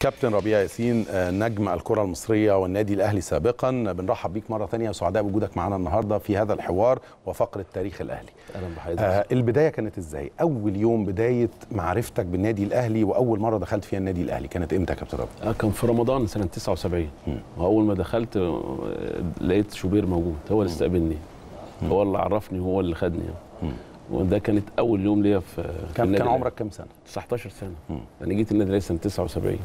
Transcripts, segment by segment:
كابتن ربيع ياسين آه، نجم الكرة المصرية والنادي الأهلي سابقا بنرحب بيك مرة ثانية وسعداء بوجودك معنا النهاردة في هذا الحوار وفقرة تاريخ الأهلي اهلا بحضرتك آه البداية كانت إزاي؟ أول يوم بداية معرفتك بالنادي الأهلي وأول مرة دخلت فيها النادي الأهلي كانت إمتى يا كابتن ربيع؟ آه، كان في رمضان سنه 79 واول ما دخلت آه، لقيت شوبير موجود هو اللي استقبلني هو اللي عرفني هو اللي خدني وده كانت اول يوم ليا في في كان, النادي كان الأهلي. عمرك كام سنة؟ 19 سنه انا جيت النادي الاهلي سنه 79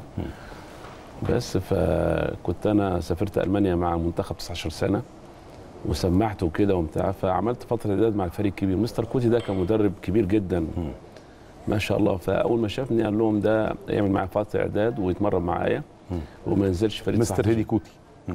بس فكنت انا سافرت المانيا مع منتخب 19 سنه وسمعت وكده وبتاع فعملت فتره اعداد مع الفريق الكبير مستر كوتي ده كان مدرب كبير جدا ما شاء الله فاول ما شافني قال لهم ده يعمل معايا فتره اعداد ويتمرن معايا وما ينزلش فريق مستر 19. هيدي كوتي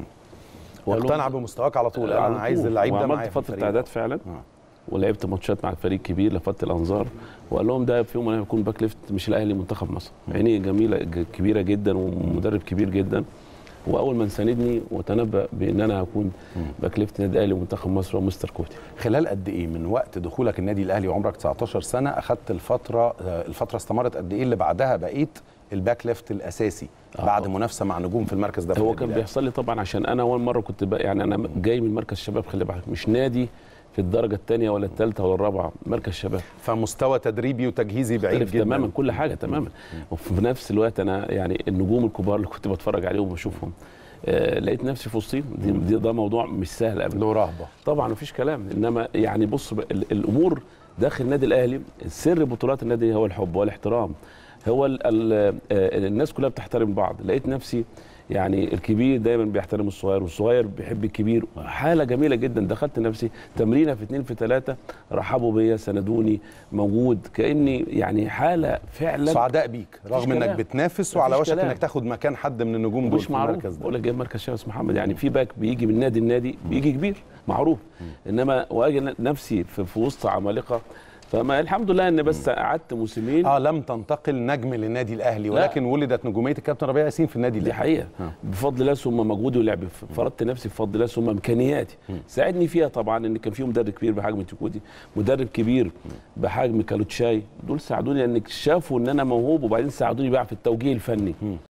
وقال لهم- واقتنع بمستواك على طول على أنا عايز طول. اللعيب ده وعملت معايا في فتره الفريق. اعداد فعلا آه. ولعبت ماتشات مع الفريق الكبير لفتره الانظار وقال لهم ده في يوم من الأيام هيكون باك ليفت مش الاهلي منتخب مصر عيني جميله ج- كبيره جدا ومدرب كبير جدا واول من ساندني وتنبأ بان انا هكون باك ليفت نادي الاهلي ومنتخب مصر ومستر كوتي خلال قد ايه من وقت دخولك النادي الاهلي وعمرك 19 سنه اخذت الفتره آه، الفتره استمرت قد ايه اللي بعدها بقيت الباك ليفت الاساسي آه. بعد منافسه مع نجوم في المركز ده في هو النادي كان الأهلي. بيحصل لي طبعا عشان انا اول مره كنت بقى يعني انا جاي من مركز شباب خلي بالك مش نادي في الدرجه الثانيه ولا الثالثه ولا الرابعه مركز شباب فمستوى تدريبي وتجهيزي بعيد مختلف جدا تماما كل حاجه تماما وفي نفس الوقت انا يعني النجوم الكبار اللي كنت بتفرج عليهم وبشوفهم آه لقيت نفسي في وسطهم دي, دي ده موضوع مش سهل ابدا له رهبه طبعا مفيش كلام انما يعني بص بقى، ال- الامور داخل النادي الاهلي سر بطولات النادي هو الحب والاحترام هو ال ال آه، الناس كلها بتحترم بعض لقيت نفسي يعني الكبير دايما بيحترم الصغير والصغير بيحب الكبير حاله جميله جدا دخلت نفسي تمرينه في اتنين في ثلاثه رحبوا بيا سندوني موجود كاني يعني حاله فعلا سعداء بيك رغم انك كلام. بتنافس وعلى مفيش وشك كلام. انك تاخد مكان حد من النجوم دول مش في معروف المركز ده بقول لك جايب مركز شمس محمد يعني في باك بيجي من نادي النادي بيجي كبير معروف انما واجي نفسي في, في وسط عمالقه فما الحمد لله ان بس قعدت موسمين اه لم تنتقل نجم للنادي الاهلي لا. ولكن ولدت نجوميه الكابتن ربيع ياسين في النادي دي الاهلي حقيقه بفضل الله ثم مجهودي ولعبي فرضت نفسي بفضل الله ثم امكانياتي ساعدني فيها طبعا ان كان في مدرب كبير بحجم تيكودي مدرب كبير بحجم كالوتشاي دول ساعدوني ان شافوا ان انا موهوب وبعدين ساعدوني بقى في التوجيه الفني